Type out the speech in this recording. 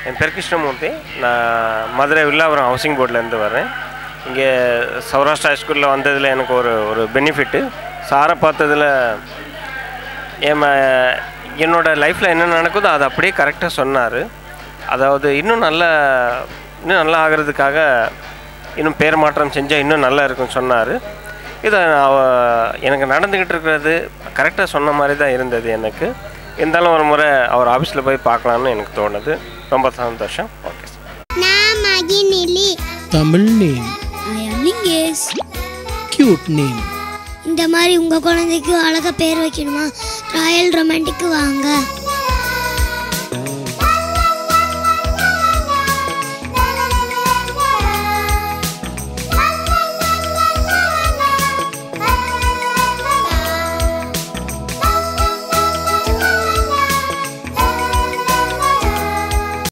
என் பேர் கிருஷ்ணமூர்த்தி நான் மதுரை வில்லாபுரம் ஹவுசிங் போர்ட்லேருந்து வரேன் இங்கே சௌராஷ்டிரா ஸ்கூலில் வந்ததில் எனக்கு ஒரு ஒரு பெனிஃபிட்டு சாரை பார்த்ததில் என் ம- என்னோட லைஃப்பில் என்ன நடக்குதோ அதை அப்படியே கரெக்டாக சொன்னார் அதாவது இன்னும் நல்ல இன்னும் நல்லா ஆகிறதுக்காக இன்னும் பேர் மாற்றம் செஞ்சால் இன்னும் நல்லா இருக்கும்னு சொன்னார் இதை அவ- எனக்கு நடந்துக்கிட்டு இருக்கிறது கரெக்டாக சொன்ன மாதிரி தான் இருந்தது எனக்கு இருந்தாலும் ஒரு முறை அவர் ஆஃபீஸில் போய் பார்க்கலான்னு எனக்கு தோணுது ரொம்ப சந்தோஷம் ஓகே சார் நான் மகிநிலி Tamil name I am Lingesh cute name இந்த மாதிரி உங்கள் குழந்தைக்கு அழகாக பேர் வைக்கணுமா ராயல் ரொமான்டிக்கு வாங்க